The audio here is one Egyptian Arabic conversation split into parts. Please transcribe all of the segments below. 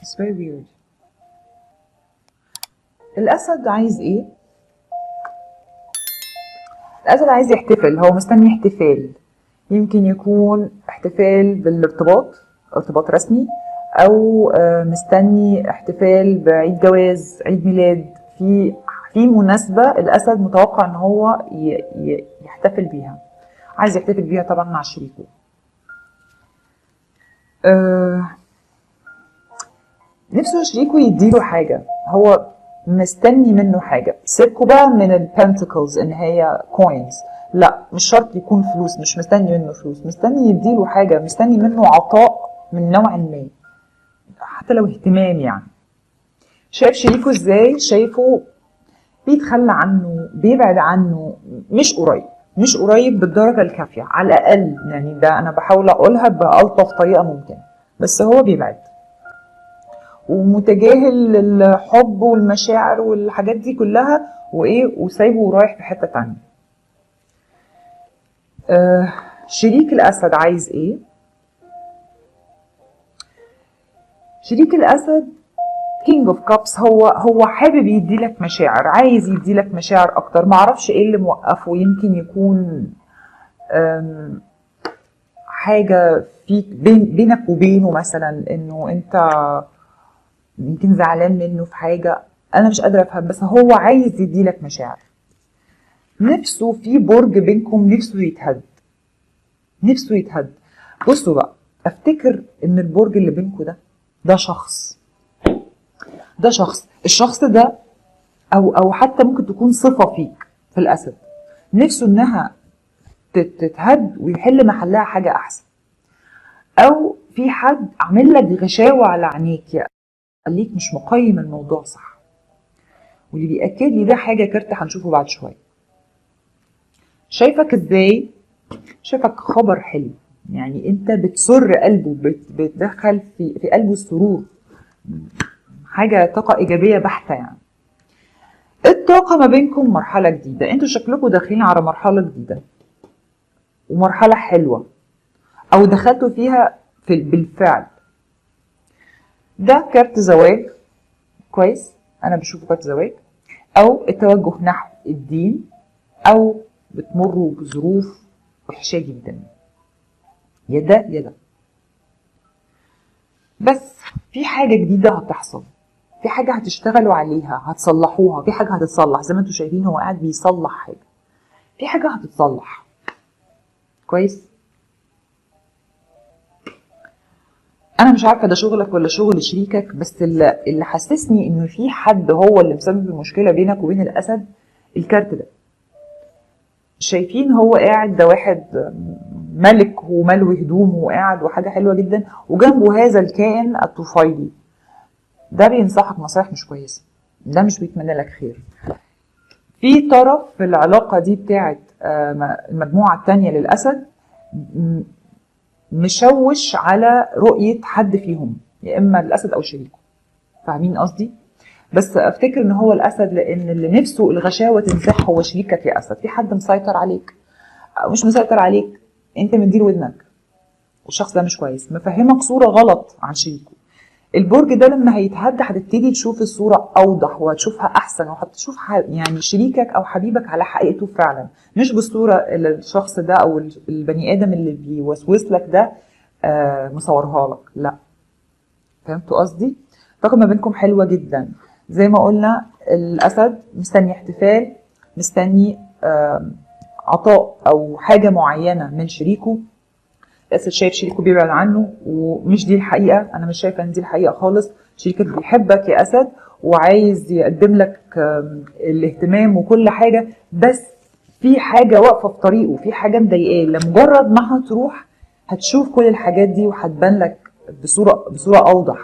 It's very weird. الأسد عايز إيه؟ الأسد عايز يحتفل هو مستني احتفال يمكن يكون احتفال بالارتباط ارتباط رسمي أو آه، مستني احتفال بعيد جواز عيد ميلاد في في مناسبة الأسد متوقع إن هو ي- ي- يحتفل بيها عايز يحتفل بيها طبعا مع شريكه آه، نفسه شريكه يديله حاجة هو مستني منه حاجة سيبكوا بقى من البنتكلز ان هي كوينز لا مش شرط يكون فلوس مش مستني منه فلوس مستني يديله حاجة مستني منه عطاء من نوع ما حتى لو اهتمام يعني شايف شريكه ازاي شايفه بيتخلى عنه بيبعد عنه مش قريب مش قريب بالدرجة الكافية على الأقل يعني ده أنا بحاول أقولها بألطف طريقة ممكنة بس هو بيبعد ومتجاهل الحب والمشاعر والحاجات دي كلها وايه وسايبه ورايح في حته تانية آه شريك الاسد عايز ايه شريك الاسد كينج اوف كابس هو هو حابب يديلك مشاعر عايز يديلك مشاعر اكتر معرفش ايه اللي موقفه يمكن يكون آم، حاجه فيك بين بينك وبينه مثلا انه انت يمكن زعلان منه في حاجة أنا مش قادرة أفهم بس هو عايز يديلك مشاعر نفسه في برج بينكم نفسه يتهد نفسه يتهد بصوا بقى أفتكر إن البرج اللي بينكم ده ده شخص ده شخص الشخص ده أو أو حتى ممكن تكون صفة فيك في الأسد نفسه إنها تت- تتهد ويحل محلها حاجة أحسن أو في حد عامل لك غشاوة على عينيك يا خليك مش مقيم الموضوع صح واللي بيأكد لي ده حاجة كارت هنشوفه بعد شوية شايفك ازاي شايفك خبر حلو يعني انت بتسر قلبه بت- بتدخل في في قلبه السرور حاجة طاقة إيجابية بحتة يعني الطاقة ما بينكم مرحلة جديدة انتوا شكلكم داخلين على مرحلة جديدة ومرحلة حلوة أو دخلتوا فيها في بالفعل ده كارت زواج كويس انا بشوفه كارت زواج او التوجه نحو الدين او بتمروا بظروف وحشه جدا يا ده يا ده بس في حاجه جديده هتحصل في حاجه هتشتغلوا عليها هتصلحوها في حاجه هتتصلح زي ما انتم شايفين هو قاعد بيصلح حاجه في حاجه هتتصلح كويس انا مش عارفه ده شغلك ولا شغل شريكك بس اللي, اللي حسسني انه في حد هو اللي مسبب المشكله بينك وبين الاسد الكارت ده شايفين هو قاعد ده واحد ملك وملوي هدومه وقاعد وحاجه حلوه جدا وجنبه هذا الكائن الطفيلي ده بينصحك نصايح مش كويسه ده مش بيتمنى لك خير في طرف في العلاقه دي بتاعت آه، المجموعه الثانيه للاسد م- مشوش على رؤية حد فيهم يا إما الأسد أو شريكه فاهمين قصدي؟ بس أفتكر إن هو الأسد لأن اللي نفسه الغشاوة تنزح هو شريكك يا أسد في حد مسيطر عليك أو مش مسيطر عليك أنت مدير ودنك والشخص ده مش كويس مفهمك صورة غلط عن شريكه البرج ده لما هيتهد هتبتدي تشوف الصورة أوضح وهتشوفها أحسن وهتشوف ح- يعني شريكك أو حبيبك على حقيقته فعلا مش بالصورة اللي الشخص ده أو ال- البني آدم اللي بيوسوس لك ده آه، مصورها لك لا فهمتوا قصدي؟ الطاقة ما بينكم حلوة جدا زي ما قلنا الأسد مستني احتفال مستني آم، عطاء أو حاجة معينة من شريكه الاسد شايف شريكه بيبعد عنه ومش دي الحقيقه انا مش شايفه ان دي الحقيقه خالص شريكك بيحبك يا اسد وعايز يقدم لك آم، الاهتمام وكل حاجه بس في حاجه واقفه في طريقه في حاجه مضايقاه لمجرد ما هتروح هتشوف كل الحاجات دي وهتبان لك بصوره بصوره اوضح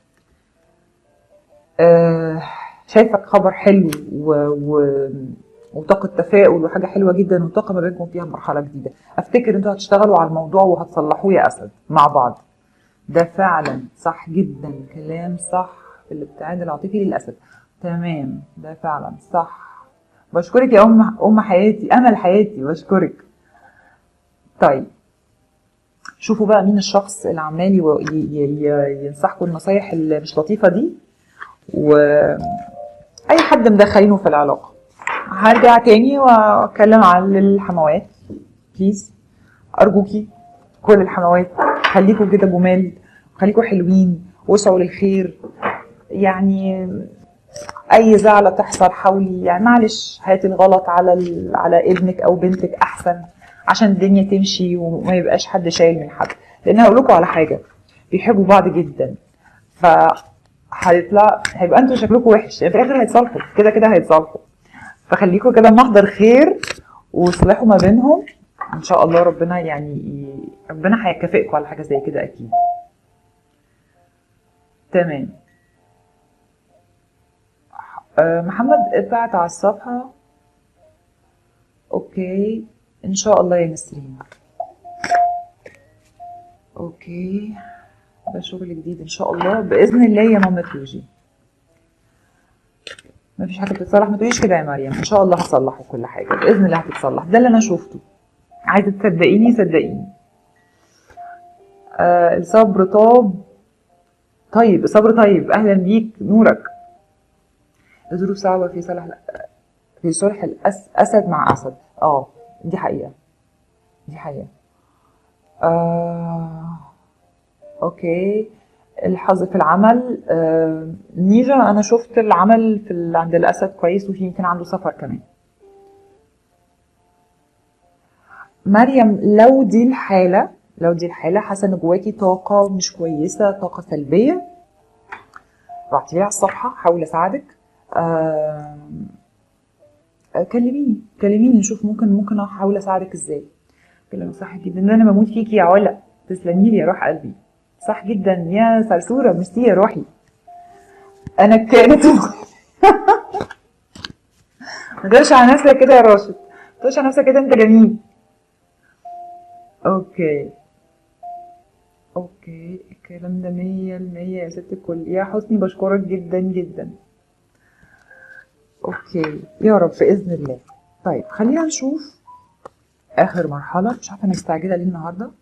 آه، شايفك خبر حلو و... و... وطاقة تفاؤل وحاجة حلوة جدا وطاقة ما بينكم فيها مرحلة جديدة افتكر انتوا هتشتغلوا على الموضوع وهتصلحوه يا اسد مع بعض ده فعلا صح جدا كلام صح في الابتعاد العاطفي للاسد تمام ده فعلا صح بشكرك يا ام ام حياتي امل حياتي بشكرك طيب شوفوا بقى مين الشخص اللي عمال يو- ي- ي- ي- ينصحكم النصايح اللي مش لطيفه دي واي حد مدخلينه في العلاقه هرجع تاني واتكلم عن الحموات بليز ارجوكي كل الحموات خليكوا كده جمال خليكوا حلوين واسعوا للخير يعني اي زعلة تحصل حاولي يعني معلش هاتي الغلط على ال... على ابنك او بنتك احسن عشان الدنيا تمشي وما يبقاش حد شايل من حد لان هقول لكم على حاجه بيحبوا بعض جدا ف هيطلع هيبقى انتوا شكلكم وحش يعني في الاخر هيتصالحوا كده كده هيتصالحوا فخليكم كده محضر خير وصلحوا ما بينهم ان شاء الله ربنا يعني ي... ربنا هيكافئكم على حاجه زي كده اكيد تمام آه، محمد ابعت على الصفحة اوكي ان شاء الله يا نسرين اوكي ده شغل جديد ان شاء الله باذن الله يا ماما روجي مفيش حاجه بتتصلح ما تقوليش كده يا مريم ان شاء الله هصلحه كل حاجه باذن الله هتتصلح ده اللي انا شفته عايزه تصدقيني صدقيني آه الصبر طاب طيب الصبر طيب اهلا بيك نورك الظروف صعبة في صلح في صلح الأس... أسد مع أسد اه دي حقيقة دي حقيقة آه... أوكي الحظ في العمل آه... نيجا أنا شفت العمل في ال... عند الأسد كويس وفي يمكن عنده سفر كمان مريم لو دي الحالة لو دي الحالة حاسة إن جواكي طاقة مش كويسة طاقة سلبية ابعتيلي على الصفحة حاول أساعدك آه، آه، كلميني كلميني نشوف ممكن ممكن احاول اساعدك ازاي كلام صح جدا ان انا بموت فيكي يا علا تسلمي لي يا روح قلبي صح جدا يا سرسوره ميرسي يا روحي انا كانت ما تقولش على نفسك كده يا راشد ما تقولش على نفسك كده انت جميل اوكي اوكي الكلام ده مية المية يا ست الكل يا حسني بشكرك جدا جدا اوكي يا رب باذن الله طيب خلينا نشوف اخر مرحله مش عارفه انا مستعجله ليه النهارده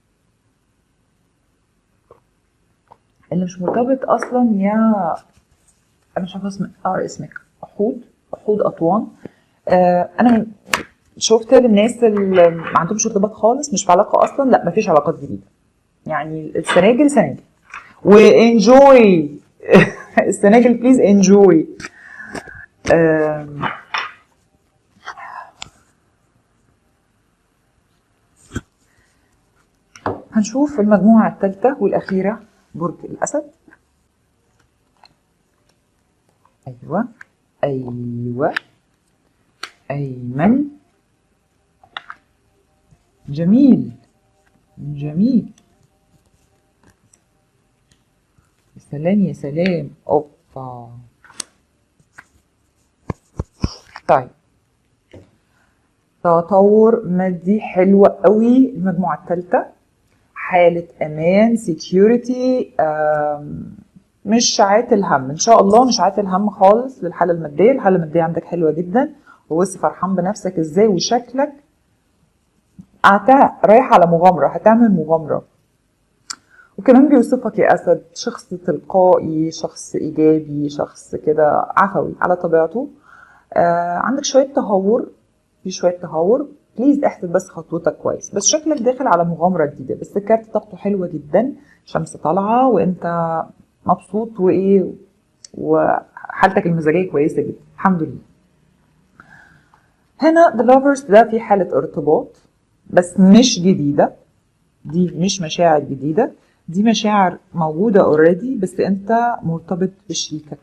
اللي مش مرتبط اصلا يا انا مش عارفه اسم اه اسمك احود احود اطوان آه انا شفت الناس اللي ما عندهمش ارتباط خالص مش في علاقه اصلا لا مفيش علاقات جديده يعني السناجل سناجل وانجوي السناجل بليز انجوي آم، هنشوف المجموعة الثالثة والأخيرة برج الأسد أيوة أيوة أيمن جميل جميل يا سلام يا سلام أوبا طيب تطور مادي حلو قوي المجموعة الثالثة حالة أمان سيكيورتي مش عاتل هم إن شاء الله مش عاتل هم خالص للحالة المادية الحالة المادية عندك حلوة جدا وبص فرحان بنفسك إزاي وشكلك هت- رايح على مغامرة هتعمل مغامرة وكمان بيوصفك يا أسد شخص تلقائي شخص إيجابي شخص كده عفوي على طبيعته آه عندك شوية تهور في شوية تهور بليز احسب بس خطوتك كويس بس شكلك داخل على مغامرة جديدة بس الكارت طاقته حلوة جدا شمس طالعة وانت مبسوط وايه وحالتك المزاجية كويسة جدا الحمد لله هنا the lovers ده في حالة ارتباط بس مش جديدة دي مش مشاعر جديدة دي مشاعر موجودة اوريدي بس انت مرتبط بشريكك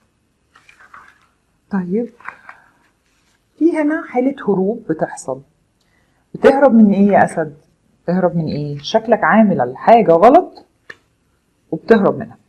طيب في هنا حالة هروب بتحصل بتهرب من ايه يا اسد بتهرب من ايه شكلك عامل على حاجة غلط وبتهرب منها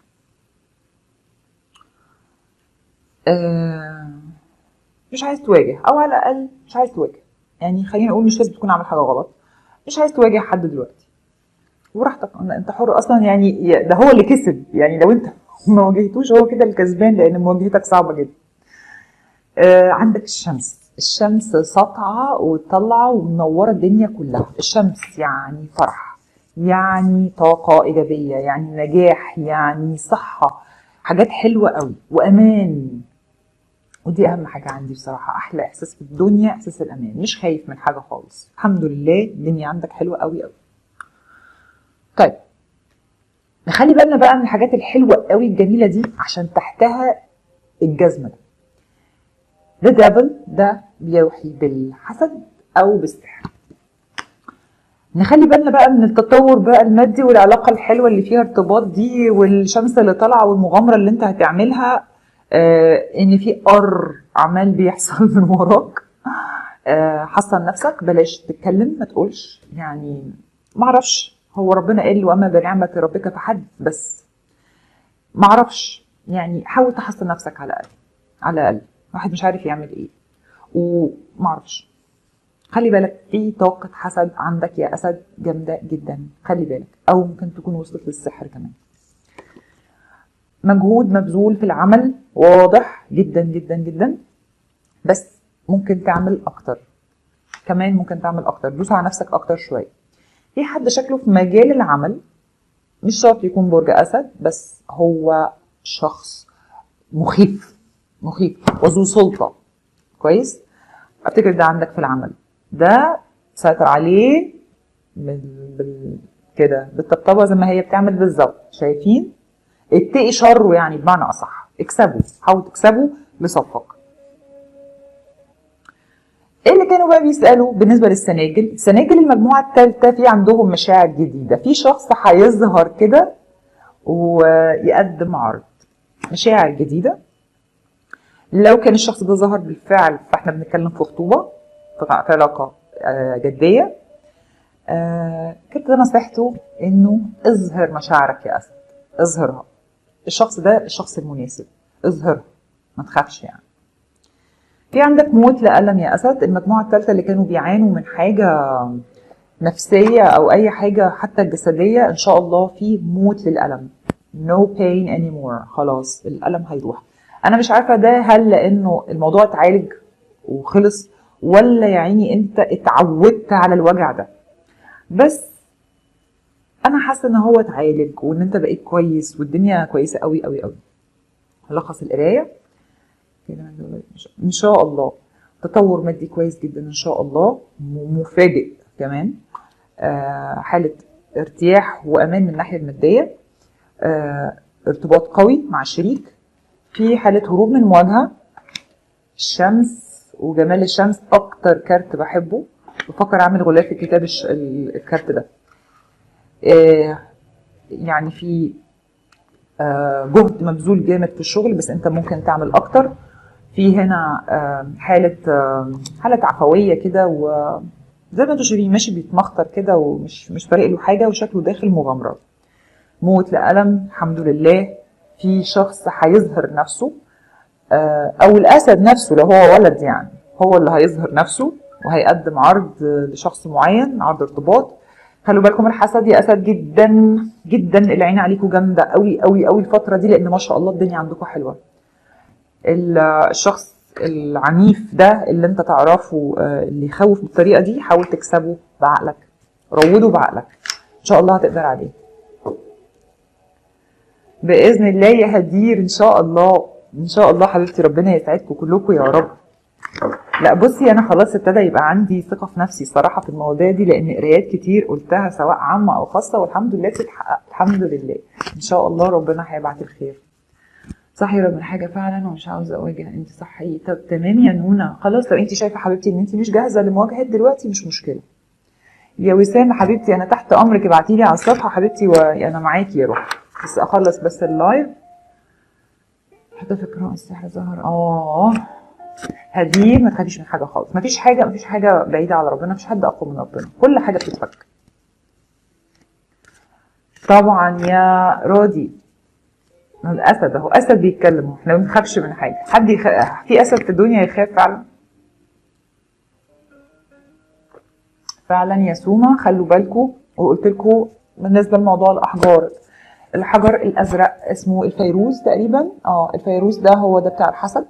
آه مش عايز تواجه او على الاقل مش عايز تواجه يعني خلينا نقول مش لازم تكون عامل حاجة غلط مش عايز تواجه حد دلوقتي وراحتك انت حر اصلا يعني ده هو اللي كسب يعني لو انت ما واجهتوش هو كده الكسبان لان مواجهتك صعبة جدا آه عندك الشمس الشمس ساطعة وطالعة ومنورة الدنيا كلها الشمس يعني فرح يعني طاقة إيجابية يعني نجاح يعني صحة حاجات حلوة قوي وأمان ودي أهم حاجة عندي بصراحة أحلى إحساس في الدنيا إحساس الأمان مش خايف من حاجة خالص الحمد لله الدنيا عندك حلوة قوي قوي طيب نخلي بالنا بقى من الحاجات الحلوة قوي الجميلة دي عشان تحتها الجزمة ده ده ديفل ده بيوحي بالحسد أو بالسحر نخلي بالنا بقى من التطور بقى المادي والعلاقة الحلوة اللي فيها ارتباط دي والشمس اللي طالعة والمغامرة اللي انت هتعملها آه ان في قر عمال بيحصل من وراك آه حصن نفسك بلاش تتكلم ما تقولش يعني معرفش هو ربنا قال واما بنعمة ربك فحدث بس معرفش يعني حاول تحصن نفسك على الاقل على الاقل واحد مش عارف يعمل ايه ومعرفش خلي بالك في طاقة حسد عندك يا أسد جامدة جدا خلي بالك أو ممكن تكون وصلت للسحر كمان مجهود مبذول في العمل واضح جدا جدا جدا بس ممكن تعمل أكتر كمان ممكن تعمل أكتر دوس على نفسك أكتر شوية في حد شكله في مجال العمل مش شرط يكون برج أسد بس هو شخص مخيف مخيف وذو سلطة كويس افتكر ده عندك في العمل ده سيطر عليه بال... بال... كده بالطبطبه زي ما هي بتعمل بالظبط شايفين اتقي شره يعني بمعنى اصح اكسبه حاول تكسبه لصفك ايه اللي كانوا بقى بيسالوا بالنسبه للسناجل السناجل المجموعه الثالثه في عندهم مشاعر جديده في شخص هيظهر كده ويقدم عرض مشاعر جديده لو كان الشخص ده ظهر بالفعل فاحنا بنتكلم في خطوبه في علاقه آه، جديه آه، كنت ده نصيحته انه اظهر مشاعرك يا اسد اظهرها الشخص ده الشخص المناسب اظهرها ما تخافش يعني في عندك موت لألم يا أسد المجموعة الثالثة اللي كانوا بيعانوا من حاجة نفسية أو أي حاجة حتى جسدية إن شاء الله في موت للألم no pain anymore خلاص الألم هيروح أنا مش عارفة ده هل لأنه الموضوع اتعالج وخلص ولا يا عيني انت اتعودت على الوجع ده بس انا حاسه ان هو اتعالج وان انت بقيت كويس والدنيا كويسه قوي قوي قوي لخص القرايه ان شاء الله تطور مادي كويس جدا ان شاء الله مفاجئ كمان آه، حاله ارتياح وامان من الناحيه الماديه آه، ارتباط قوي مع الشريك في حاله هروب من مواجهه الشمس وجمال الشمس اكتر كارت بحبه بفكر اعمل غلاف في كتاب الكارت ده آه، يعني في آه، جهد مبذول جامد في الشغل بس انت ممكن تعمل اكتر في هنا آه، حاله حاله عفويه كده وزي ما انتوا شايفين ماشي بيتمخطر كده ومش مش فارق له حاجه وشكله داخل مغامره موت لألم الحمد لله في شخص هيظهر نفسه آه، او الاسد نفسه لو هو ولد يعني هو اللي هيظهر نفسه وهيقدم عرض لشخص معين عرض ارتباط خلوا بالكم الحسد يا اسد جدا جدا العين عليكم جامده قوي قوي قوي الفتره دي لان ما شاء الله الدنيا عندكم حلوه الشخص العنيف ده اللي انت تعرفه آه، اللي يخوف بالطريقه دي حاول تكسبه بعقلك روده بعقلك ان شاء الله هتقدر عليه باذن الله يا هدير ان شاء الله ان شاء الله حبيبتي ربنا يسعدكم كلكم يا رب لا بصي انا خلاص ابتدى يبقى عندي ثقه في نفسي الصراحه في المواضيع دي لان قرايات كتير قلتها سواء عامه او خاصه والحمد لله بتتحقق الحمد لله ان شاء الله ربنا هيبعت الخير صح يا من حاجه فعلا ومش عاوزه اواجه انت صح طب تمام يا نونا خلاص لو انت شايفه حبيبتي ان انت مش جاهزه لمواجهه دلوقتي مش مشكله يا وسام حبيبتي انا تحت امرك ابعتي لي على الصفحه حبيبتي وانا معاكي يا روح بس اخلص بس اللايف حتى فكرة السحر ظهر اه هدي ما تخافيش من حاجه خالص ما فيش حاجه ما فيش حاجه بعيده على ربنا ما فيش حد اقوى من ربنا كل حاجه بتتفك طبعا يا راضي الاسد اهو اسد بيتكلم احنا ما بنخافش من حاجه حد يخ... في اسد في الدنيا يخاف فعلا فعلا يا سوما خلوا بالكم وقلت لكم بالنسبه لموضوع الاحجار الحجر الازرق اسمه الفيروز تقريبا اه الفيروز ده هو ده بتاع الحسد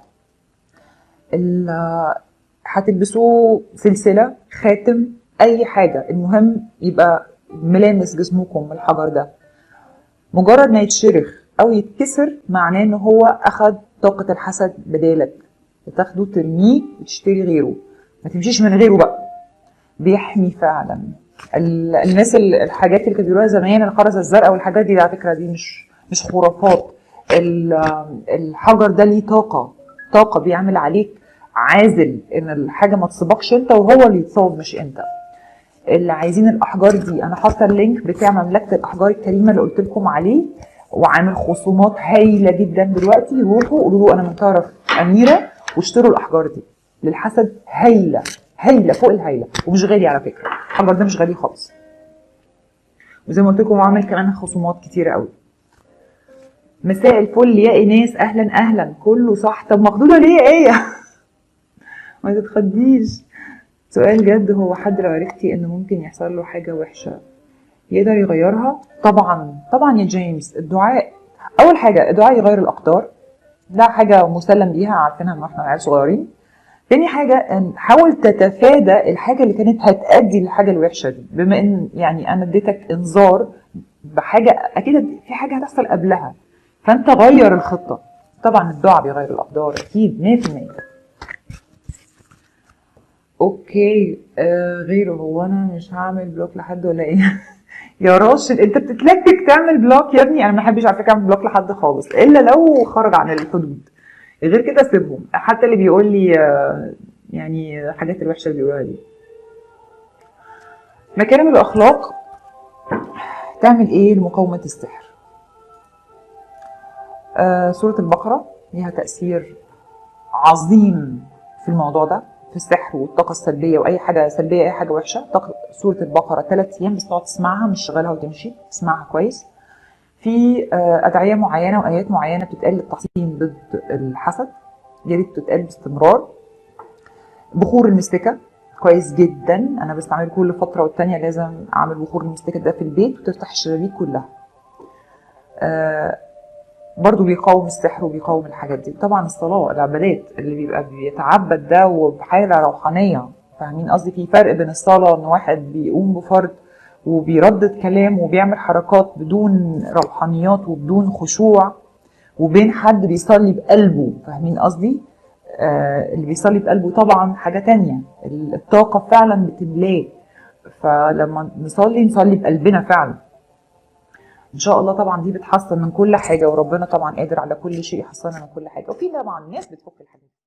هتلبسوه سلسله خاتم اي حاجه المهم يبقى ملامس جسمكم من الحجر ده مجرد ما يتشرخ او يتكسر معناه ان هو اخد طاقة الحسد بدالك تاخده ترميه وتشتري غيره ما تمشيش من غيره بقى بيحمي فعلا ال- الناس ال- الحاجات اللي كانوا بيقولوها زمان الخرزة الزرقاء والحاجات دي على فكرة دي مش مش خرافات ال- الحجر ده ليه طاقة طاقة بيعمل عليك عازل ان الحاجة ما تصيبكش انت وهو اللي يتصاب مش انت اللي عايزين الاحجار دي انا حاطه اللينك بتاع مملكه الاحجار الكريمه اللي قلت لكم عليه وعامل خصومات هايله جدا دلوقتي روحوا قولوا له انا من طرف اميره واشتروا الاحجار دي للحسد هايله هايله فوق الهايله ومش غالي على فكره الحجر ده مش غالي خالص وزي ما قلت لكم عامل كمان خصومات كتيره قوي مساء الفل يا ايناس اهلا اهلا كله صح طب مخضوضه ليه يا ايه ما تتخضيش سؤال جد هو حد لو عرفتي انه ممكن يحصل له حاجة وحشة يقدر يغيرها؟ طبعا طبعا يا جيمس الدعاء أول حاجة الدعاء يغير الأقدار ده حاجة مسلم بيها عارفينها من واحنا عيال صغيرين تاني حاجة ان حاول تتفادى الحاجة اللي كانت هتأدي للحاجة الوحشة دي بما ان يعني أنا اديتك إنذار بحاجة أكيد في حاجة هتحصل قبلها فأنت غير الخطة طبعا الدعاء بيغير الأقدار أكيد 100% اوكي آه غيره هو انا مش هعمل بلوك لحد ولا ايه يا راشد انت بتتلكك تعمل بلوك يا ابني انا ما بحبش على فكره اعمل بلوك لحد خالص الا لو خرج عن الحدود غير كده سيبهم حتى اللي بيقول لي آه يعني الحاجات الوحشه اللي بيقولها دي مكارم الاخلاق تعمل ايه لمقاومه السحر آه سوره البقره ليها تاثير عظيم في الموضوع ده في السحر والطاقه السلبيه واي حاجه سلبيه اي حاجه وحشه طاقه سوره البقره ثلاث ايام بس تقعد تسمعها مش شغالها وتمشي تسمعها كويس في آه، ادعيه معينه وايات معينه بتتقال للتحصين ضد الحسد يا ريت تتقال باستمرار بخور المستكه كويس جدا انا بستعمله كل فتره والتانيه لازم اعمل بخور المستكه ده في البيت وتفتح الشبابيك كلها آه، برضو بيقاوم السحر وبيقاوم الحاجات دي طبعا الصلاة العبادات اللي بيبقى بيتعبد ده وبحالة روحانية فاهمين قصدي في فرق بين الصلاة ان واحد بيقوم بفرض وبيردد كلام وبيعمل حركات بدون روحانيات وبدون خشوع وبين حد بيصلي بقلبه فاهمين قصدي آه اللي بيصلي بقلبه طبعا حاجة تانية الطاقة فعلا بتملاه فلما نصلي نصلي بقلبنا فعلا ان شاء الله طبعا دي بتحسن من كل حاجه وربنا طبعا قادر على كل شيء يحسننا من كل حاجه وفي طبعا ناس بتفك الحاجات